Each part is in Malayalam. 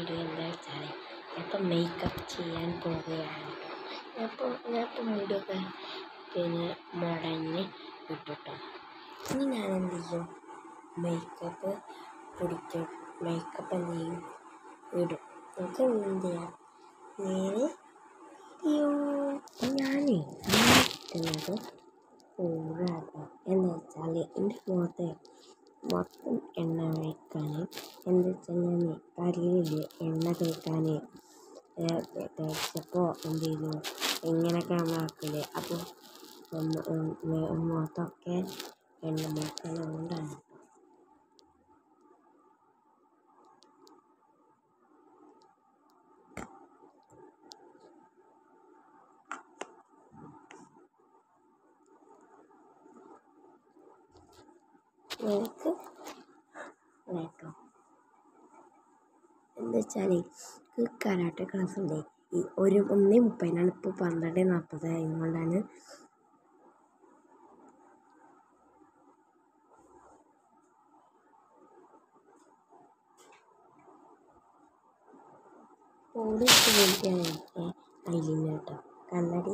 ഉണ്ട് എന്താ വെച്ചാൽ ഞാനിപ്പോൾ മേക്കപ്പ് ചെയ്യാൻ പോവുകയാണ് അപ്പോൾ ഞാനിപ്പോൾ മുടിയൊക്കെ പിന്നെ മുടഞ്ഞ് ഇട്ടിട്ടോ ഇനി ഞാൻ എന്ത് ചെയ്യും മേക്കപ്പ് പിടിക്കും മേക്കപ്പ് എന്ത് ചെയ്യും ഇടും നമുക്ക് എന്ത് ചെയ്യാം നേരെ ഞാനേ ഇടുന്നത് ഊറാട്ടോ എന്ന് വെച്ചാൽ എൻ്റെ മുഖത്തെ മൊത്തം എണ്ണ ഒഴിക്കാൻ എന്താ വെച്ചാൽ ഞാൻ തലയിൽ എണ്ണ തേക്കാൻ തേച്ചപ്പോൾ എന്ത് ചെയ്തു ഇങ്ങനെയൊക്കെ നമ്മൾ ആക്കില്ലേ അപ്പോൾ മുഖത്തൊക്കെ എണ്ണ മുഖത്തെല്ലാം കൊണ്ടാണ് എനിക്ക് കേട്ടോ എന്താ വെച്ചാൽ എനിക്ക് കരാട്ടെ ക്ലാസ് ഉണ്ട് ഈ ഒരു ഒന്നേ മുപ്പതിനാണ് ഇപ്പോൾ പന്ത്രണ്ട് നാൽപ്പത് ആയതുകൊണ്ടാണ് ഓടി വിളിക്കാണ് ഐലിന് കേട്ടോ കണ്ണടി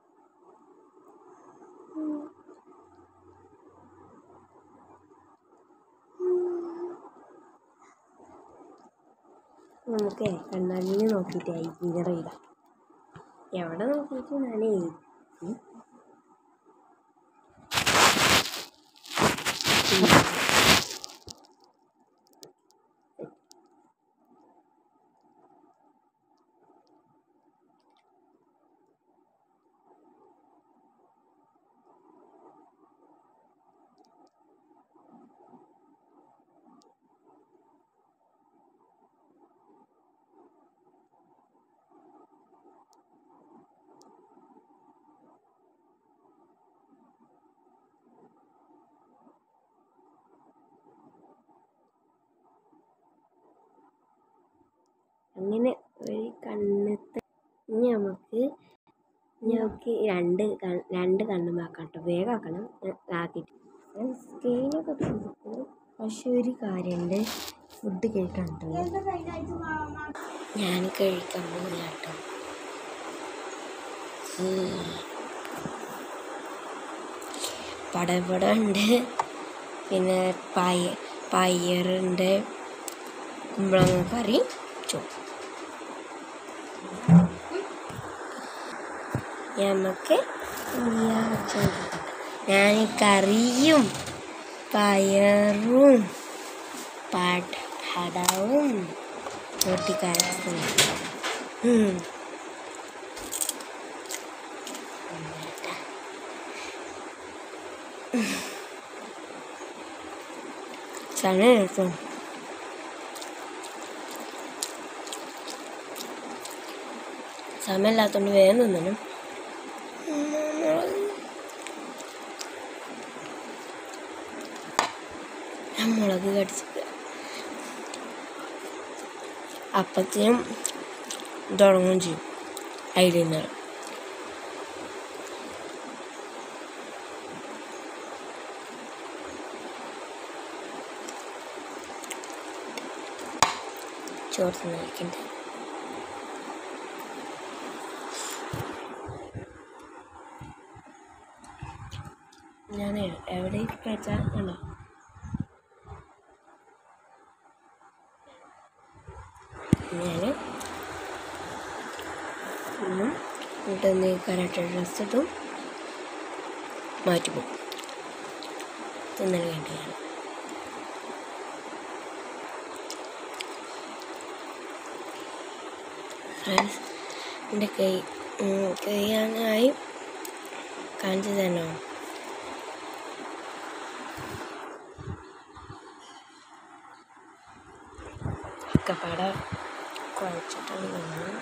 നമുക്ക് കണ്ണാടിനെ നോക്കിയിട്ട് ഐലൈനർ ഇടാം എവിടെ നോക്കിയിട്ട് ഞാൻ എഴുതി അങ്ങനെ ഒരു കണ്ണത്തെ ഇനി നമുക്ക് ഇനി നമുക്ക് രണ്ട് കണ്ണ് രണ്ട് കണ്ണും ആക്കാം കേട്ടോ വേഗം ആക്കണം ആക്കിയിട്ട് സ്കെയിലൊക്കെ കൊടുക്കും പക്ഷെ ഒരു കാര്യമുണ്ട് ഫുഡ് കഴിക്കണ്ടോ ഞാൻ കഴിക്കാൻ പോകില്ല കേട്ടോ പടപട ഉണ്ട് പിന്നെ പയ പയറുണ്ട് കുമ്പളങ്ങ കറി ചോറ് നമുക്ക് ഞാൻ കറിയും പയറും പട പടവും കൂട്ടിക്കലക്കും സമയം എടുക്കും സമയമില്ലാത്തതുകൊണ്ട് വേഗം തിന്നണം ഞാൻ മുളക് കടിച്ചിട്ട് അപ്പത്തിനും തുടങ്ങുകയും ചെയ്യും ഐലൈനർ ചോറ് തിന്നിരിക്കണ്ടേ ഞാൻ എവിടെ വെച്ചാൽ കണ്ടോ ഞാൻ എന്നിട്ട് കരാട്ടെ ഡ്രസ് ഇട്ടും മാറ്റി പോകും തിന്നൽ വേണ്ടിയാണ് ഫ്രണ്ട്സ് എൻ്റെ കൈ കൈയാനായി കാണിച്ചു തരണോ ഒക്കെപ്പാടെ കുഴച്ചിട്ടാണ് വന്നത്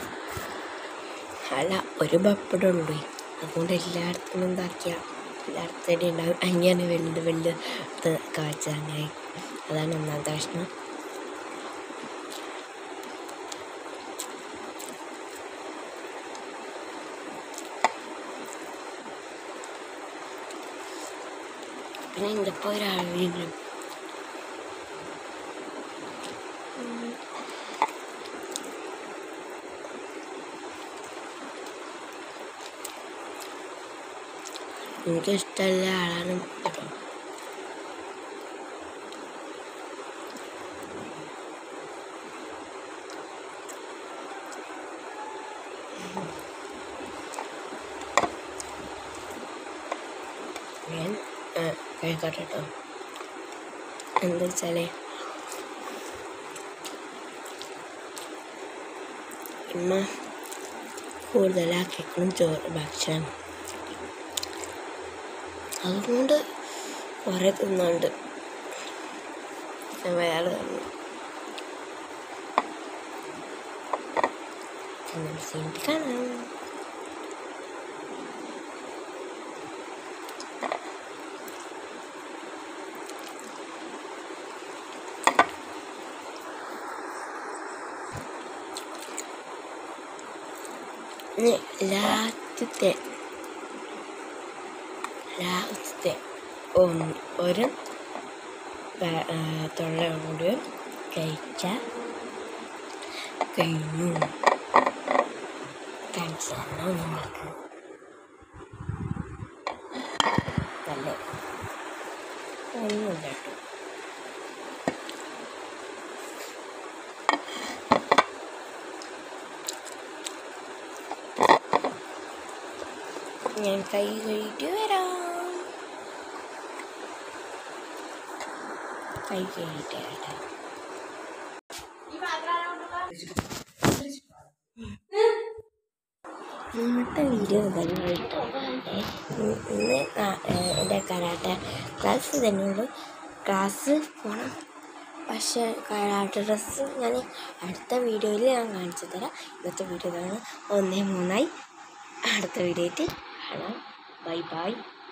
അല്ല ഒരു പപ്പടം ഉള്ളൂ അതുകൊണ്ട് എല്ലായിടത്തും എന്താക്കിയ എല്ലായിടത്തും തന്നെ ഉണ്ടാവും അങ്ങനെ വലുത് വലുത് ഇത് കാഴ്ച അങ്ങനെ അതാണ് ഒന്നാമത്തെ പ്രശ്നം പിന്നെ എൻ്റെ ഇപ്പോൾ ഒരാളുണ്ട് എനിക്ക് ഇഷ്ടമുള്ള ആളാണ് കേട്ടോ ഞാൻ ആ, കഴിക്കട്ടെ കേട്ടോ എന്താ വെച്ചാൽ ഇമ്മ കൂടുതലാക്കിക്കണം ചോറ് ഭക്ഷണം അതുകൊണ്ട് കുറേ തിന്നുണ്ട് വേറെ തന്നു കാണാം ഇനി ലാസ്റ്റത്തെ ലാസ്റ്റത്തെ ഒന്ന് ഒരു വ- ആ, തൊള്ളയോട് കഴിച്ചാൽ കഴിഞ്ഞു കാണിച്ചാലോ നിങ്ങൾക്ക് നല്ല ഒന്നുമില്ല കേട്ടോ ഞാൻ കൈ കഴുകിയിട്ട് വരാം കൈ കഴുകിയിട്ട് വരാം ഇന്നത്തെ വീഡിയോ ഇതായിട്ട് ഇന്ന് ആ- ഏ, എൻ്റെ കരാട്ട ക്ലാസ് തന്നെയുള്ളൂ ക്ലാസ് പോകണം പക്ഷേ കരാട്ട ഡ്രസ്സ് ഞാൻ അടുത്ത വീഡിയോയിൽ ഞാൻ കാണിച്ചു തരാം ഇന്നത്തെ വീഡിയോ ഇതാണ് ഒന്നേ മൂന്നായി അടുത്ത വീഡിയോ ആയിട്ട് കാണാം ബൈ ബൈ